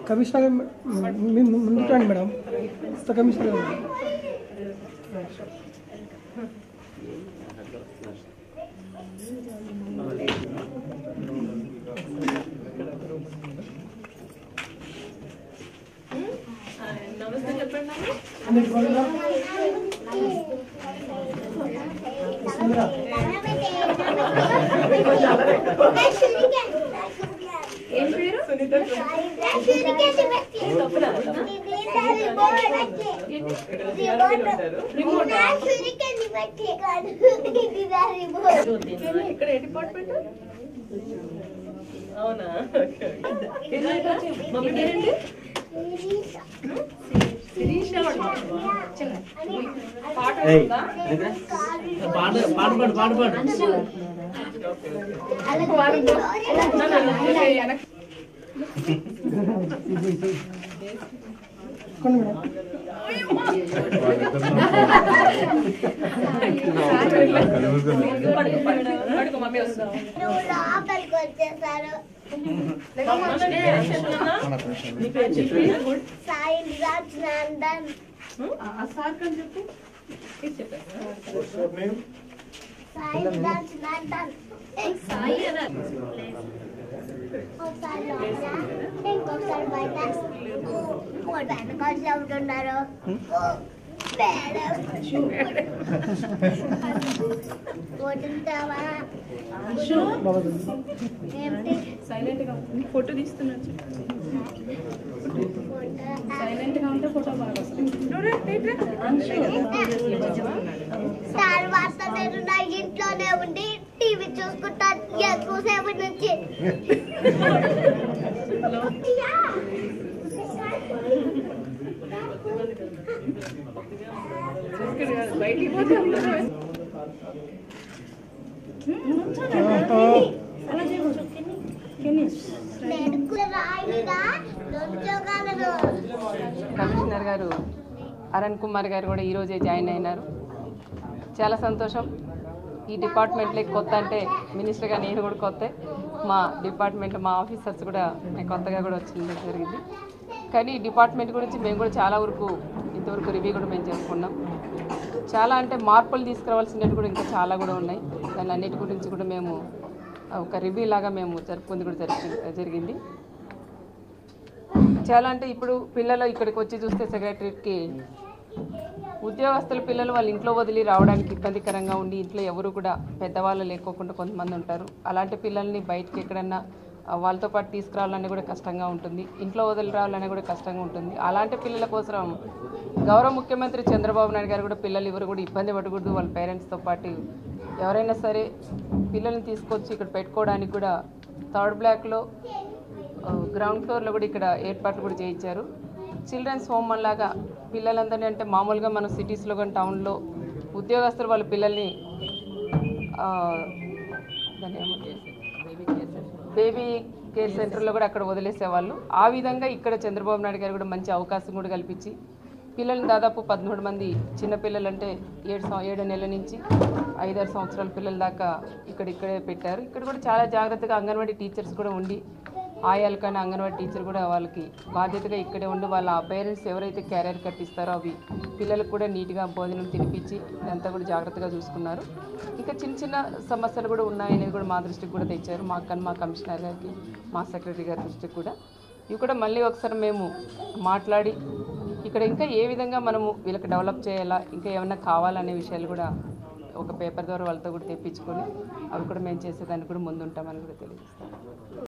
Commissioner గారు మీ ముందు రండి మేడం కొత్త కమిషనర్ గారు నమస్తే చెప్పండి ఏం పేరు సునీత ఇక్కడ ఏ డిపార్ట్మెంట్ అవునా మమ్మీ పేరేంటి శిరీష పాట వస్తుందా? పాట పాట పాడు పాట పాడు నా, నా, నా, నా, వెనక్కి. కొన్ని మేడం పడుకో, పడుకో, పడుకో, మమ్మీ వస్తుందా లోపలికి వచ్చేసారు నీ పేరు చెప్పి సాయి రాజ్ నందన్ ఇది చెప్పాను సాయి రాజ్ నందన్ సాయి ఒకసారి లోపల, ఇంకొకసారి బయట ఫోటో వెనకాల చెబుతున్నారు మేడం పోతుంటావా ఏమిటి సైలెంట్ గా ఉంది. ఫోటో తీస్తున్నాను ఫోటో సైలెంట్ గా ఉంటే ఫోటో బాగా వస్తుంది తర్వాత నేను నా ఇంట్లోనే ఉండి టీవీ చూసుకుంటాను ఎక్కువసేపు నుంచి బయటికి పోతే అందరూ నేను కూడా రాయిగా నుంచోగలను కమిషనర్ గారు అరుణ్ కుమార్ గారు కూడా ఈరోజే జాయిన్ అయినారు చాలా సంతోషం ఈ డిపార్ట్మెంట్లోకి కొత్త అంటే మినిస్టర్గా నేను కూడా కొత్త మా డిపార్ట్మెంట్ మా ఆఫీసర్స్ కూడా నేను కొత్తగా కూడా వచ్చింది జరిగింది కానీ ఈ డిపార్ట్మెంట్ గురించి మేము కూడా చాలా వరకు ఇంతవరకు రివ్యూ కూడా మేము చేసుకున్నాం చాలా అంటే మార్పులు తీసుకురావాల్సినవి కూడా ఇంకా చాలా కూడా ఉన్నాయి దాని అన్నిటి గురించి కూడా మేము ఒక రివ్యూ లాగా మేము జరుపుకుంది కూడా జరిగి జరిగింది చాలా అంటే ఇప్పుడు పిల్లలు ఇక్కడికి వచ్చి చూస్తే సెక్రటరీకి ఉద్యోగస్తుల పిల్లలు వాళ్ళ ఇంట్లో వదిలి రావడానికి ఇబ్బందికరంగా ఉండి ఇంట్లో ఎవరు కూడా పెద్దవాళ్ళు లేకోకుండా కొంతమంది ఉంటారు అలాంటి పిల్లల్ని బయటికి ఎక్కడన్నా ఆ, వాళ్ళతో పాటు తీసుకురావాలన్నా కూడా కష్టంగా ఉంటుంది ఇంట్లో వదిలి రావాలన్నా కూడా కష్టంగా ఉంటుంది అలాంటి పిల్లల కోసం గౌరవ ముఖ్యమంత్రి చంద్రబాబు నాయుడు గారు కూడా పిల్లలు ఎవరు కూడా ఇబ్బంది పడకూడదు వాళ్ళ పేరెంట్స్తో పాటు ఎవరైనా సరే పిల్లల్ని తీసుకొచ్చి ఇక్కడ పెట్టుకోవడానికి కూడా థర్డ్ బ్లాక్లో గ్రౌండ్ ఫ్లోర్లో కూడా ఇక్కడ ఏర్పాట్లు కూడా చేయించారు చిల్డ్రన్స్ హోమ్ లాగా పిల్లలందరినీ అంటే మామూలుగా మన సిటీస్లో కానీ టౌన్లో ఉద్యోగస్తులు వాళ్ళ పిల్లల్ని ఆ, దాన్ని ఏమంటారు? బేబీ కేర్ సెంటర్లో కూడా అక్కడ వదిలేసేవాళ్ళు ఆ విధంగా ఇక్కడ చంద్రబాబు నాయుడు గారు కూడా మంచి అవకాశం కూడా కల్పించి పిల్లల్ని దాదాపు పదమూడు మంది చిన్న పిల్లలు అంటే ఏడు సం- ఏడు నెలల నుంచి ఐదారు సంవత్సరాల పిల్లల దాకా ఇక్కడ ఇక్కడే పెట్టారు ఇక్కడ కూడా చాలా జాగ్రత్తగా అంగన్వాడీ టీచర్స్ కూడా ఉండి ఆయాలు కానీ అంగన్వాడీ టీచర్ కూడా వాళ్ళకి బాధ్యతగా ఇక్కడే ఉండి వాళ్ళ పేరెంట్స్ ఎవరైతే క్యారియర్ కట్టిస్తారో అవి పిల్లలకు కూడా నీట్గా భోజనం తినిపించి ఇదంతా కూడా జాగ్రత్తగా చూసుకున్నారు ఇంకా చిన్న చిన్న సమస్యలు కూడా ఉన్నాయనేది కూడా మా దృష్టికి కూడా తెచ్చారు మా కన్ మా కమిషనర్ గారికి మా సెక్రటరీ గారి దృష్టికి కూడా ఇవి కూడా మళ్ళీ ఒకసారి మేము మాట్లాడి ఇక్కడ ఇంకా ఏ విధంగా మనము వీళ్ళకి డెవలప్ చేయాలా ఇంకా ఏమైనా కావాలనే విషయాలు కూడా ఒక పేపర్ ద్వారా వాళ్ళతో కూడా తెప్పించుకొని అవి కూడా మేము చేసేదానికి కూడా ముందుంటామని కూడా తెలియజేస్తాం